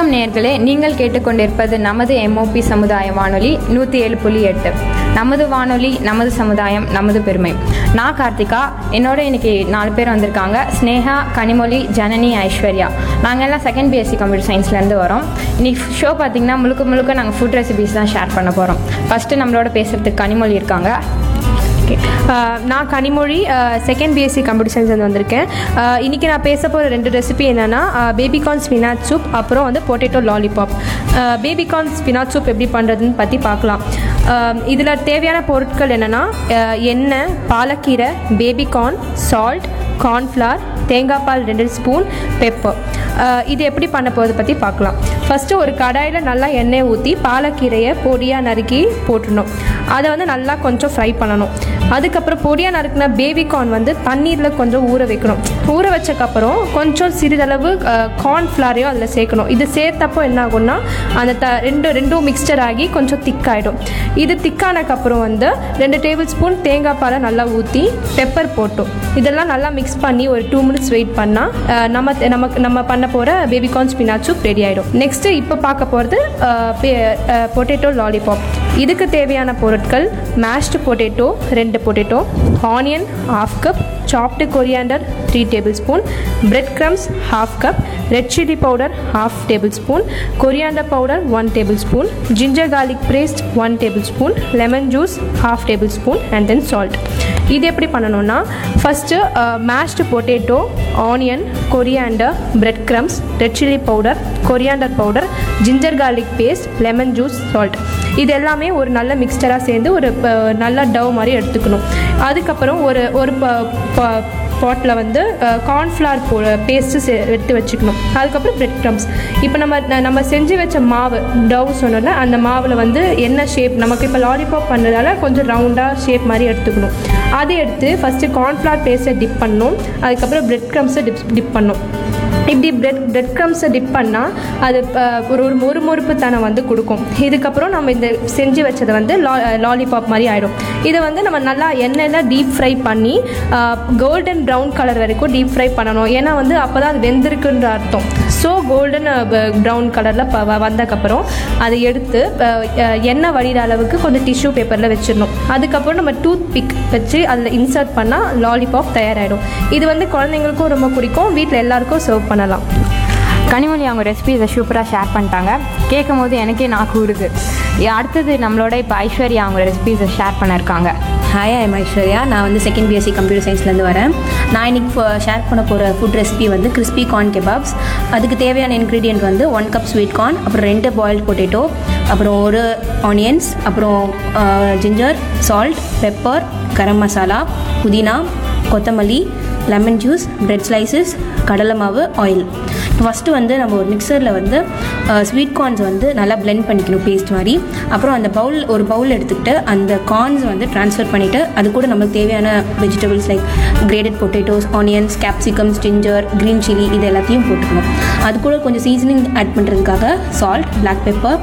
வணக்கம் நேயர்களே நீங்கள் கேட்டுக்கொண்டிருப்பது நமது எம்ஓபி சமுதாய வானொலி நூற்றி ஏழு புள்ளி எட்டு நமது வானொலி நமது சமுதாயம் நமது பெருமை நான் கார்த்திகா என்னோட இன்னைக்கு நாலு பேர் வந்திருக்காங்க ஸ்னேகா கனிமொழி ஜனனி ஐஸ்வர்யா நாங்கள் எல்லாம் செகண்ட் பிஎஸ்சி கம்ப்யூட்டர் சயின்ஸ்லேருந்து வரோம் இன்னைக்கு ஷோ பார்த்தீங்கன்னா முழுக்க முழுக்க நாங்கள் ஃபுட் ரெசிபிஸ் தான் ஷேர் பண்ண போகிறோம் ஃபஸ்ட்டு நம்மளோட பேசுகிறதுக்கு கனிமொழி இருக்காங்க ஓகே நான் Kanimozhi second BSc computer science வந்து வந்திருக்கேன் ஆஹ் இன்னைக்கு நான் பேச போகிற ரெண்டு ரெசிபி என்னென்னா பேபிகார்ன் ஸ்பினாச் சூப் அப்புறம் வந்து potato lollipop baby corn spinach soup எப்படி பண்ணுறதுன்னு பற்றி பார்க்கலாம் இதில் தேவையான பொருட்கள் என்னென்னா எண்ணெய் பாலக்கீரை பேபிகார்ன் சால்ட் கார்ன்ஃப்ளவர் தேங்காய் பால் ரெண்டு ஸ்பூன் பெப்பர் இது எப்படி பண்ண போகிறத பற்றி பார்க்கலாம் ஃபஸ்ட்டு ஒரு கடாயில் நல்லா எண்ணெய் ஊற்றி பாலக்கீரையை பொடியாக நறுக்கி போட்டுடணும் அதை வந்து நல்லா கொஞ்சம் ஃப்ரை பண்ணணும் அதுக்கப்புறம் பொடியாக நறுக்கின பேபிகார்ன் வந்து தண்ணீரில் கொஞ்சம் ஊற வைக்கணும் ஊற வச்சக்கப்புறம் கொஞ்சம் சிறிதளவு கார்ன்ஃப்ளாரையும் அதில் சேர்க்கணும் இது சேர்த்தப்போ என்ன ஆகும்னா அந்த த ரெண்டு ரெண்டும் மிக்ஸ்டர் ஆகி கொஞ்சம் திக்காயிடும் இது திக்கானக்கப்புறம் வந்து ரெண்டு டேபிள் ஸ்பூன் தேங்காய் பாலை நல்லா ஊற்றி பெப்பர் போட்டோம் இதெல்லாம் நல்லா மிக்ஸ் பண்ணி ஒரு டூ மினிட்ஸ் வெயிட் பண்ணால் நம்ம நமக்கு நம்ம பண்ண போகிற பேபிகார்ன் ஸ்பினாச் சூப் ரெடி ஆகிடும் நெக்ஸ்ட்டு இப்போ பார்க்க போகிறது பொட்டேட்டோ லாலிபாப் இதுக்கு தேவையான பொருட்கள் மேஷ்டு பொட்டேட்டோ ரெண்டு potato onion half cup chopped coriander three tablespoon bread crumbs half cup red chilli powder half tablespoon coriander powder one tablespoon ginger garlic paste one tablespoon lemon juice half tablespoon and then salt இது எப்படி பண்ணணும்னா first mashed potato onion coriander bread crumbs red chilli powder coriander powder ginger garlic paste lemon juice salt இது எல்லாமே ஒரு நல்ல மிக்ஸ்டராக சேர்ந்து ஒரு ப- நல்ல டவ் மாதிரி எடுத்துக்கணும் அதுக்கப்புறம் ஒரு ஒரு பாட்டில் வந்து கார்ன்ஃப்ளவர் போ பேஸ்ட்டு எடுத்து வச்சுக்கணும் அதுக்கப்புறம் பிரெட் க்ரம்ஸ் இப்போ நம்ம ந- நம்ம செஞ்சு வச்ச மாவு டவ் சொன்னோம்ல அந்த மாவில் வந்து என்ன ஷேப் நமக்கு இப்போ லாலிபாப் பண்ணுறதால கொஞ்சம் ரவுண்டாக ஷேப் மாதிரி எடுத்துக்கணும் அதை எடுத்து ஃபஸ்ட்டு கார்ன்ஃப்ளவர் பேஸ்ட்டை டிப் பண்ணணும் அதுக்கப்புறம் பிரெட் க்ரம்ஸை டிப் டிப் பண்ணணும் இப்படி பிரெட் பிரெட் க்ரம்ஸை டிப் பண்ணால் அது அஹ், ஒரு ஒரு மொறு மொறுப்பு தனம் வந்து கொடுக்கும் இதுக்கப்புறம் நம்ம இந்த செஞ்சு வச்சதை வந்து லா லாலிபாப் மாதிரி ஆகிடும் இதை வந்து நம்ம நல்லா எண்ணெயில் டீப் ஃப்ரை பண்ணி கோல்டன் ப்ரௌன் கலர் வரைக்கும் டீப் ஃப்ரை பண்ணணும் ஏன்னா வந்து அப்போ தான் அது வெந்திருக்குன்ற அர்த்தம் ஸோ கோல்டன் ப்ரௌன் கலரில் ப வ- வந்தக்கப்புறம் அதை எடுத்து அஹ், அஹ், எண்ணெய் வடிகிற அளவுக்கு கொஞ்சம் டிஷ்யூ பேப்பரில் வச்சிடணும் அதுக்கப்புறம் நம்ம டூத் பிக் வச்சு அதில் இன்சர்ட் பண்ணால் லாலிபாப் தயாராகிடும் இது வந்து குழந்தைங்களுக்கும் ரொம்ப பிடிக்கும் வீட்டில் எல்லாருக்கும் சர்வ் பண்ணலாம் கனிமொழி அவங்க ரெசிபிஸை சூப்பராக ஷேர் பண்ணிட்டாங்க கேட்கும் போது எனக்கே நான் கூடுது அடுத்தது நம்மளோட இப்போ ஐஸ்வர்யா அவங்க ரெசிபிஸை ஷேர் பண்ணியிருக்காங்க ஹாய் ஐம் ஐஸ்வர்யா நான் வந்து செகண்ட் பிஎஸ்சி கம்ப்யூட்டர் சயின்ஸ்லேருந்து வரேன் நான் இன்னைக்கு ஷேர் பண்ண போகிற ஃபுட் ரெசிபி வந்து கிறிஸ்பி கார்ன் கெபாப்ஸ் அதுக்கு தேவையான இன்க்ரீடியன்ட் வந்து ஒன் கப் ஸ்வீட் கார்ன் அப்புறம் ரெண்டு பாயில்ட் பொட்டேட்டோ அப்புறம் ஒரு ஆனியன்ஸ் அப்புறம் ginger salt pepper garam masala புதினா கொத்தமல்லி லெமன் ஜூஸ் பிரெட் ஸ்லைசஸ் கடலை மாவு ஆயில் ஃபஸ்ட்டு வந்து நம்ம ஒரு மிக்சரில் வந்து ஸ்வீட் கார்ன்ஸ் வந்து நல்லா blend பண்ணிக்கணும் பேஸ்ட் மாதிரி அப்புறம் அந்த பவுல் ஒரு பவுல் எடுத்துக்கிட்டு அந்த கார்ன்ஸ் வந்து ட்ரான்ஸ்ஃபர் பண்ணிவிட்டு அது கூட நமக்கு தேவையான vegetables like grated potatoes onions capsicums ginger green chilli இது எல்லாத்தையும் போட்டுக்கணும் அது கூட கொஞ்சம் சீசனிங் ஆட் பண்ணுறதுக்காக salt black pepper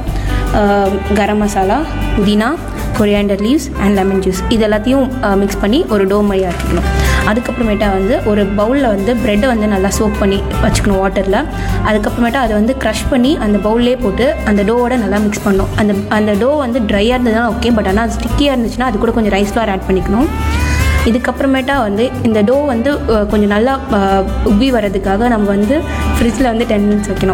garam masala புதினா coriander leaves and lemon juice இது எல்லாத்தையும் மிக்ஸ் பண்ணி ஒரு டோ மாதிரி ஆக்கிக்கணும் அதுக்கப்புறமேட்டா வந்து ஒரு பவுலில் வந்து ப்ரெட்டை வந்து நல்லா சோப் பண்ணி வச்சுக்கணும் வாட்டரில் அதுக்கப்புறமேட்டா அதை வந்து க்ரஷ் பண்ணி அந்த பவுல்லே போட்டு அந்த டோவோட நல்லா மிக்ஸ் பண்ணணும் அந்த அந்த டோ வந்து ட்ரையாக இருந்ததுன்னா ஓகே பட் ஆனால் அது ஸ்டிக்கியாக இருந்துச்சுன்னா அது கூட கொஞ்சம் ரைஸ் ஃப்ளார் ஆட் பண்ணிக்கணும் இதுக்கப்புறமேட்டா வந்து இந்த டோ வந்து அஹ், கொஞ்சம் நல்லா அஹ், உப்பி வர்றதுக்காக நம்ம வந்து ஃப்ரிட்ஜில் வந்து டென் மினிட்ஸ் வைக்கணும்